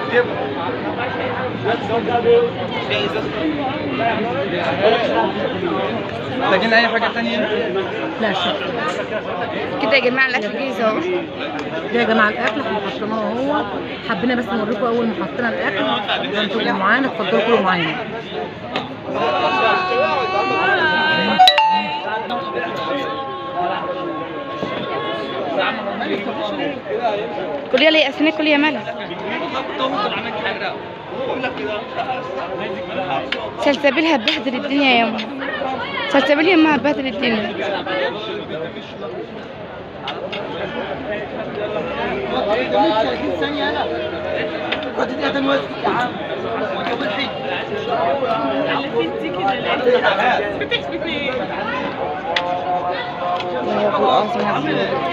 محتاجين اي حاجه تانية لا شكرا كده يا جماعه الاكل جاهز اهو ده يا جماعه الاكل احنا حطيناه اهو حبينا بس نوريكم اول ما حطينا الاكل انتوا تبقوا معانا اتفضلوا كلوا معانا كل يلا يا اسماء كل يا ملا سلسبيل هتبهدل الدنيا يا يما سلسبيل يما هتبهدل الدنيا يا ابو العظيم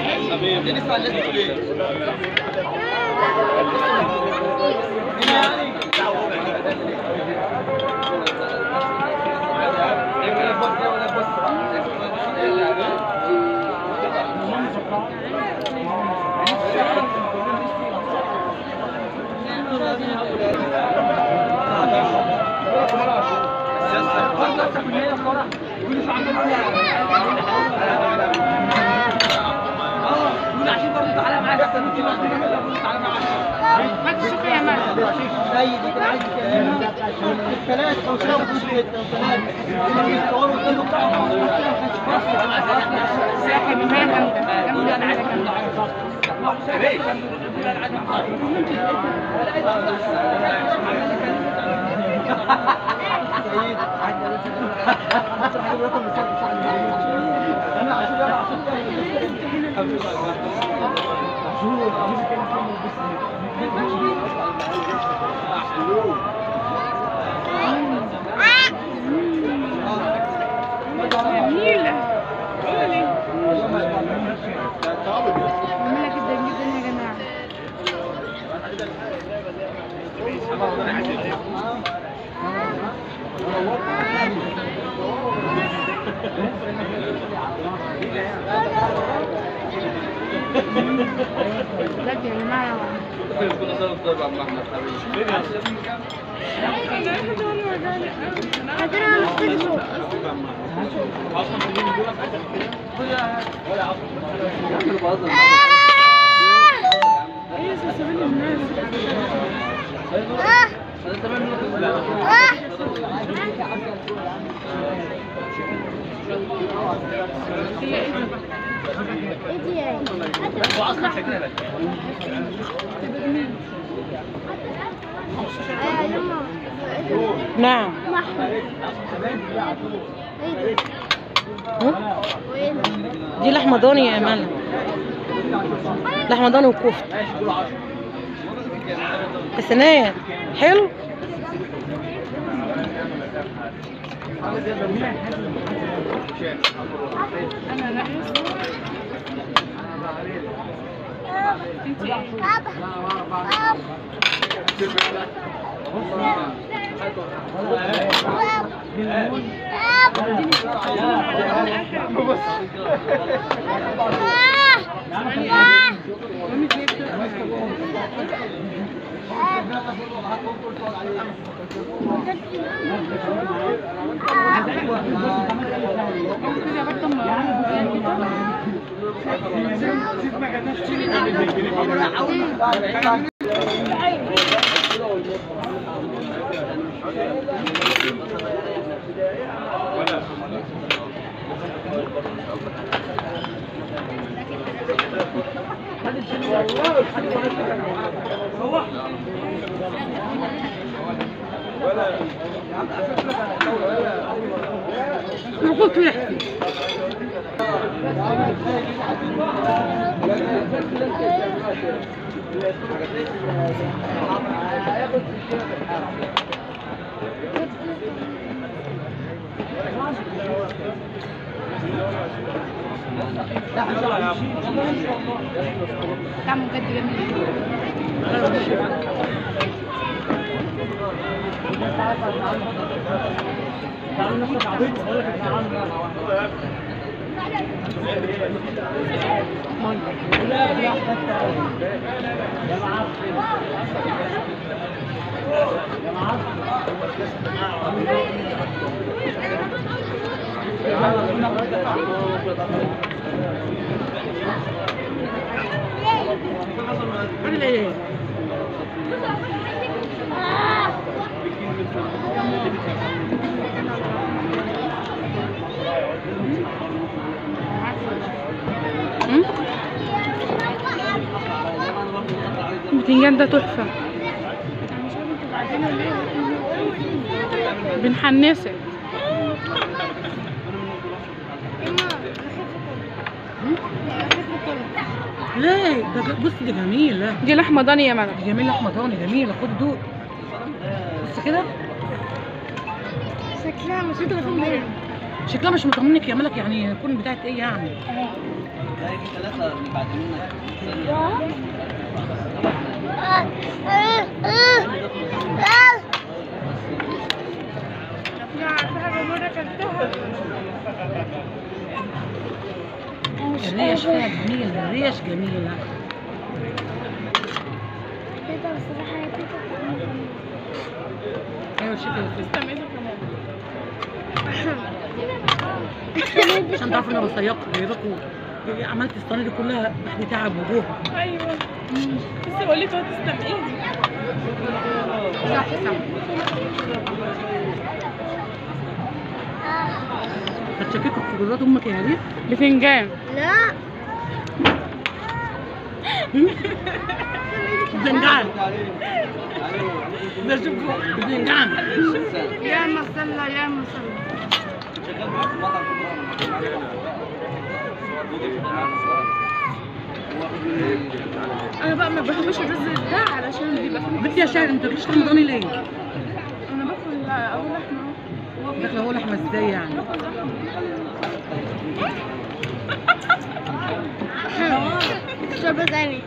شكرا يا ملا ساحب ما جامده جامده انا عايزه جامده جميله جميله جدا جدا يا جماعه بجد يا جماعه نعم دي لحمه ضاني يا امانه لحمه ضاني وكفته حسنات حلو انا ناقص انت ايه كده برضه طعمه بجد جميل عامل ايه؟ أم؟ البتنجان ده تحفة بنحنسك ليه؟ ده ده- بص ده جميل ده دي لحمة ضاني يا ملك جميل لحمة ضاني جميل خد دوق بص كده شكلها مش انت شكلها مش مطمنك يا ملك يعني يكون بتاعت ايه يعني الريش فيها جميل الريش جميلة ايوه شوفي عشان تعرفوا ان انا بسيق جايبكوا عملت الصينيه دي كلها بعد تعب وجهد ايوه بس بقول لك هو تسلم ايدي صح صح هتشككوا في جرات امك يا هديه بتنجان بتنجان ده شوفوا بتنجان يا مسلة يا مسلة انا بقى ما بحبش الرز ده علشان بيبقى فيه بنتي يا شاهد انت مش رمضاني ليه؟ انا باكل اول لحمه اهو داخله هو لحمه ازاي يعني؟ شوربه تاني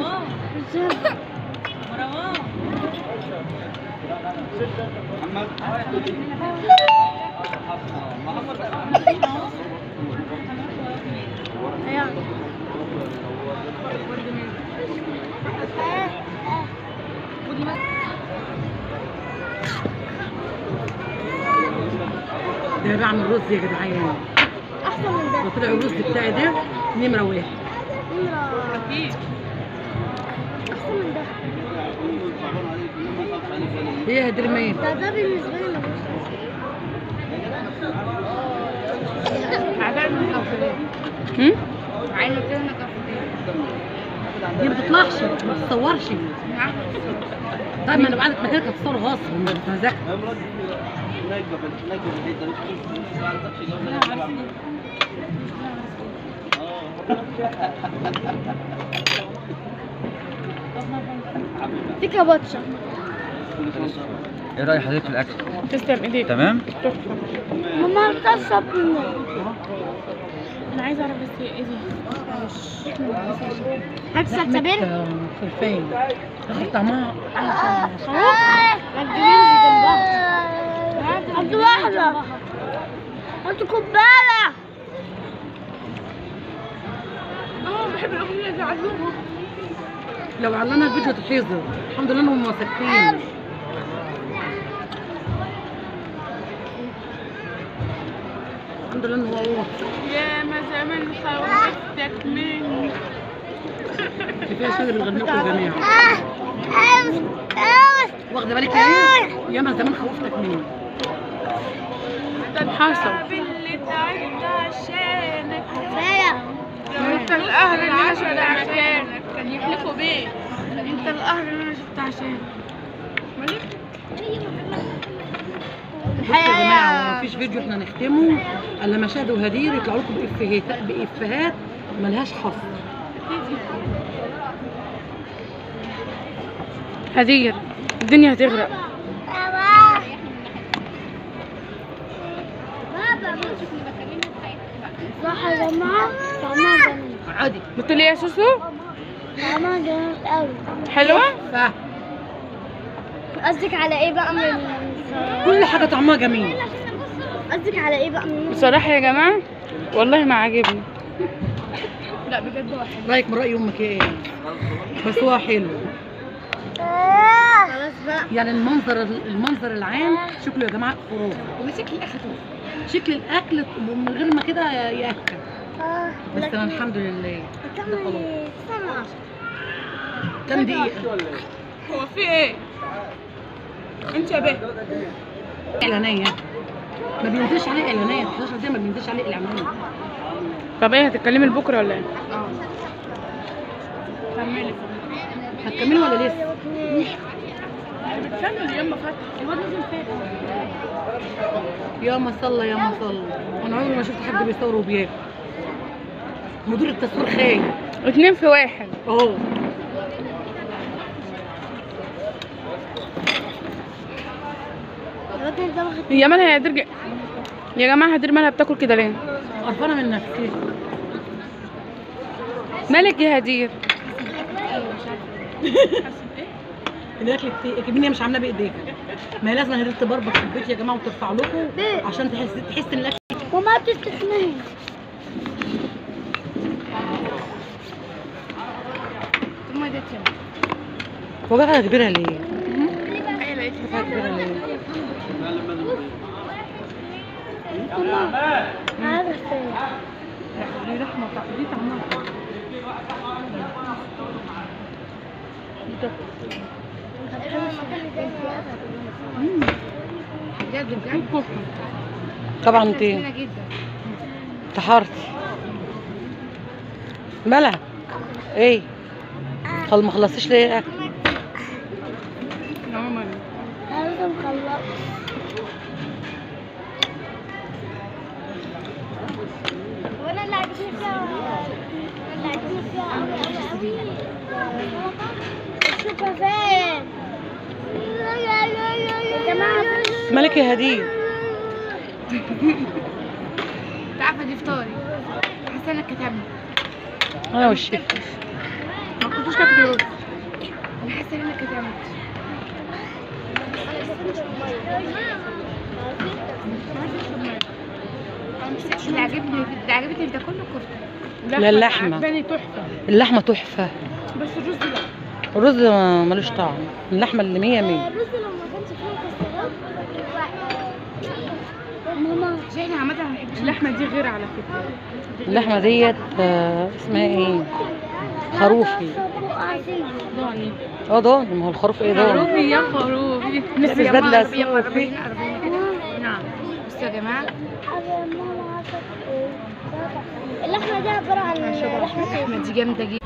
ده بعمل رز يا جدعان احسن من ده لو طلع الرز بتاعي ده نمره واحد اكيد احسن من ده هي هدي المية ده ده بالنسبه لي ملوش عايزه كده هي ما بتطلعش ما تتصورش طيب ما انا بعد مكانك هتصور غصب ما بتمزح دي كابوتشا ايه راي حضرتك في الاكل تسلم ايديك تمام تحفه ماما تصب انا عايزه اعرف بس ايه دي هكسر لحمة خلفين تاخد طعمها خلاص ما تجيبيني جنبها هاتوا واحدة هاتوا كوباية اه بحب الأغنية دي علومة لو علنا الفيديو تحيظه الحمد لله انهم ساكتين الحمد لله انه هو يا ما زمان خوفتك مني كفايه شغل بيغنيكم الجميع واخده بالك يا ايه ياما زمان خوفتك مني حصل اللي تعبت عشانك انت القهر اللي انا شفت عشانك كان يحلفوا بيه انت القهر اللي انا شفت عشانك مالك بصوا يا جماعه مفيش فيديو احنا نختمه الا مشاهد وهدير يطلعوا لكم بافيهات بافيهات ملهاش حصر هدير الدنيا هتغرق صح يا جماعة طعمها جميل عادي قلت لي يا سوسو طعمها جميل قوي حلوه ف قصدك على ايه بقى من كل حاجه طعمها جميل قصدك على ايه بقى من بصراحه يا جماعه والله ما عاجبني لا بجد هو رايك من راي امك ايه بس هو حلو خلاص بقى يعني المنظر المنظر العام شكله يا جماعه خرافي وشكل الاكل شكل الاكل من غير ما كده ياكل اه بس انا الحمد لله ده خلاص كمل سنة كام دقيقه هو في ايه؟ انت يا بيه اعلانيه ما بينزلش عليه اعلانيه 11 دقيقه ما بينزلش عليه اعلانيه طب ايه هتتكلمي لبكره ولا ايه؟ اه كملي هتكملي ولا لسه؟ بتكمل يا اما فتح الواد لازم فاتح يا ما صلى يا ما صلى انا عمري ما شفت حد بيصور وبياكل مدير التصوير خايف اتنين في واحد اهو الراجل ده واخد هي مالها يا درجة يا جماعة هدير مالها بتاكل كده ليه؟ قرفانه من نفسي مالك يا هدير؟ الاكل كتير كمية مش عاملاه بايديك ما هي لازم هي تبربط في البيت يا جماعه وترفع لكم عشان تحس تحس ان الاكل وما بتستثني ثم ديت وجعها كبيره ليه؟ هي لقيت وجعها كبيره ليه؟ عارفة دي لحمة بتاع دي طعمها بجد بجد طبعا انت جميلة جدا انتحرتي مالها؟ ايه؟ خل ما خلصتيش ليه الاكل؟ عمر عارفة مخلص وانا اللي عجبني فيها اللي عجبني فيها قوي قوي قوي السوبر فين يا جماعة مالك يا هديه؟ انت عارفة دي فطاري حاسة انك كتبني انا والشيف ما كنتوش تاكلي رز انا حاسة انك كتبت اللي عجبني اللي عجبتني ده كله كفته لا، اللحمة. عجباني تحفه اللحمه تحفه بس الرز لا الرز ما- ملوش طعم اللحمه اللي مية مية الرز لو ما كانش فيه مكسرات ماما عشان احنا عامة ما بنحبش اللحمة دي غير على فكرة اللحمه ديت آه، اسمها ايه؟ خروفي ضاني اه ضاني ما هو الخروف ايه ضاني خروفي يا خروفي لبس يا بدلة ماما، صوفي. يا ماما، ربنا- ربنا- نعم بصوا يا جماعة ماما عارفة إيه؟ اللحمة دي عبارة عن لحمة اللحمة دي جامدة جدا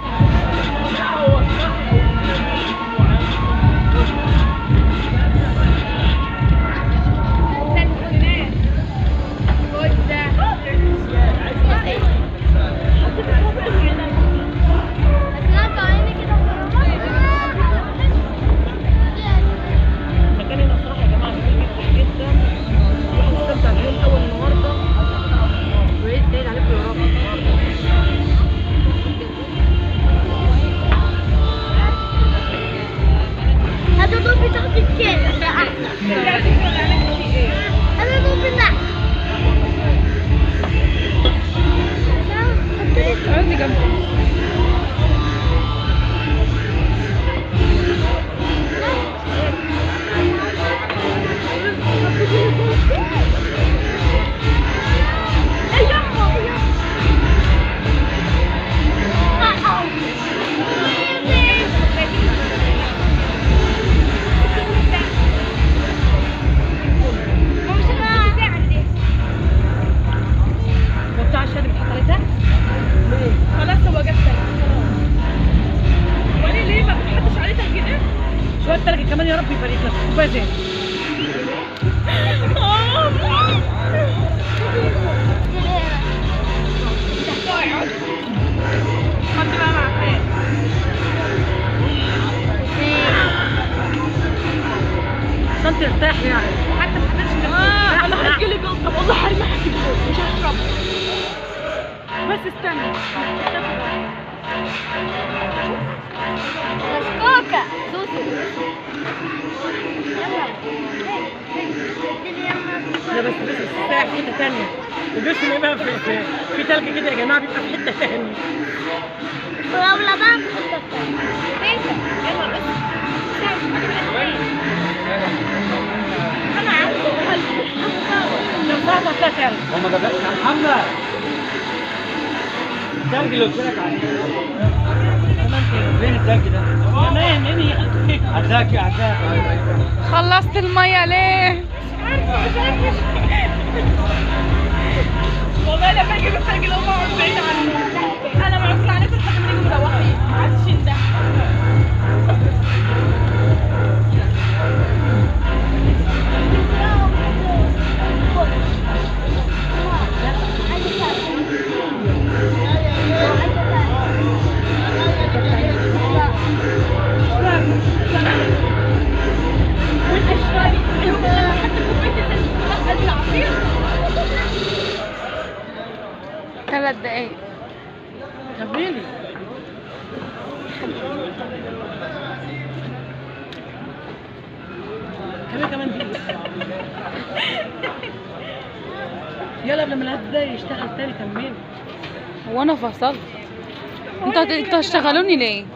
المكان هنا بصراحه يا جماعه جميل جدا جدا الواحد استمتع بيوم اول النهارده وعيد سعيد عليكم يا رب هذا دوبي تاخد الكيس ده احلى هذا دوبي لا عندي جنب وبتاع الشهاده بتحط عليه تحت خلاص هو جاب وليه ليه ما بتحطش عليه تلج شويه تلج كمان يا رب يبارك لك كوبايه تاني حط بقى مع الفراخ عشان ترتاح يعني حتى ما حطيتش اه انا هجيلي جلطه والله حرمي هجيلي مش هشرب بس استنى كوكا لا بس بس الساعه في حته تانيه الجسم ايه بقى في, في, في تلج كده يا جماعه بيبقى في حته تانيه ولا بقى في حتة تانية. يلا بس يلا هو ما جابلكش يا محمد التلج اللي قلت لك عليه فين التلج ده؟ كمان انهي عداك عداك خلصت المية ليه؟ والله لما اجيب الحاجة لو بقعد بعيد عنه انا معصلة عليكم لحد ما نيجي مروحين عشان ده ثلاث دقايق كملي كمان كمان دي يلا قبل ما العيال ده يشتغل تاني كملي هو انا فصلت انتوا هت- انتوا هتشتغلوني ليه؟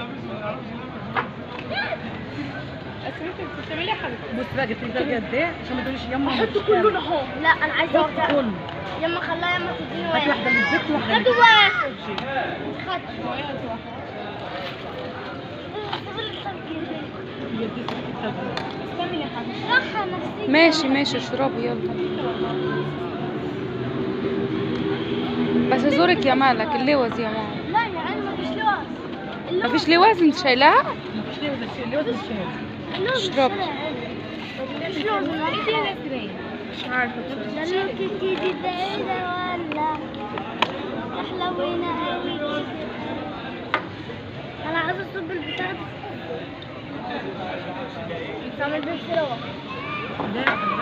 بص بقى جبت لك قد ايه عشان ما تقوليش يما حط كله اهو لا انا عايزه حط واحده كله يما خلاها يما تديني هات واحد واحده من البيت واحده من خدوا واحد خد استني يا حبيبي راحة نفسية ماشي ماشي اشربوا يلا بس زورك يا مالك اللوز يا ماما لا يا عيني مفيش لوز مفيش لوز انت شايلاها؟ مفيش ليه ولا شيء ليه ولا شيء اللوز اشرب. مش لوز مش عارفة لانه كتير ده ايه ده ولا احلى وينا قوي انا عايزه اصب البتاع ده تعمل بيه استراحة ده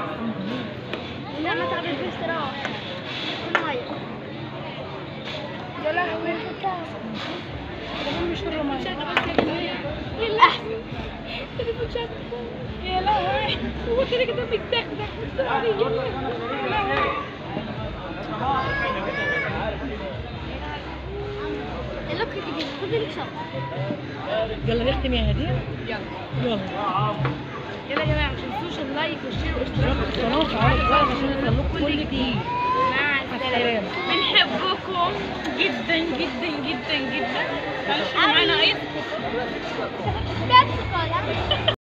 لا ما تعمل بيه استراحة مية يا لهوي مش كله ما احسن يا لهوي هو كده كده بيتدغدغ اللوك تيجي خدي لك شط يلا نختم يا هديه يلا يلا يلا يا جماعة متنسوش اللايك والشير اشتراك في القناه وفعلوا الجرس عشان يوصلكم كل جديد مع السلامه بنحبكم جدا جدا جدا جدا معلش معانا اي بس خلاص